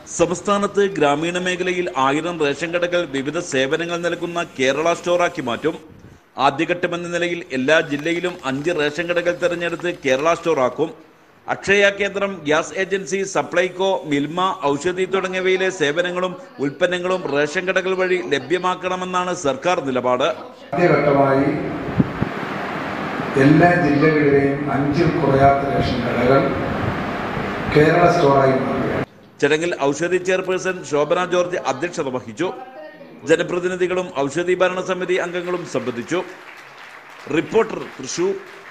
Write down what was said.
സംസ്ഥാനത്ത് ഗ്രാമീണ മേഖലയിൽ ആയിരം റേഷൻ കടകൾ വിവിധ സേവനങ്ങൾ നൽകുന്ന കേരള സ്റ്റോറാക്കി മാറ്റും ആദ്യഘട്ടമെന്ന നിലയിൽ എല്ലാ ജില്ലയിലും അഞ്ച് റേഷൻ കടകൾ തെരഞ്ഞെടുത്ത് കേരള സ്റ്റോർ ആക്കും അക്ഷയ കേന്ദ്രം ഗ്യാസ് ഏജൻസി സപ്ലൈകോ മിൽമ ഔഷധി തുടങ്ങിയവയിലെ സേവനങ്ങളും ഉൽപ്പന്നങ്ങളും റേഷൻ കടകൾ വഴി ലഭ്യമാക്കണമെന്നാണ് സർക്കാർ നിലപാട് ആദ്യഘട്ടമായി എല്ലാ ജില്ലകളിലെയും അഞ്ചിൽ കുറയാത്ത റേഷൻ കടകൾ കേരള സ്റ്റോറായി മാറുകയാണ് ചടങ്ങിൽ ഔഷധി ചെയർപേഴ്സൺ ശോഭന ജോർജ് അധ്യക്ഷത വഹിച്ചു ജനപ്രതിനിധികളും ഔഷധി ഭരണസമിതി അംഗങ്ങളും സംബന്ധിച്ചു റിപ്പോർട്ടർ തൃശൂർ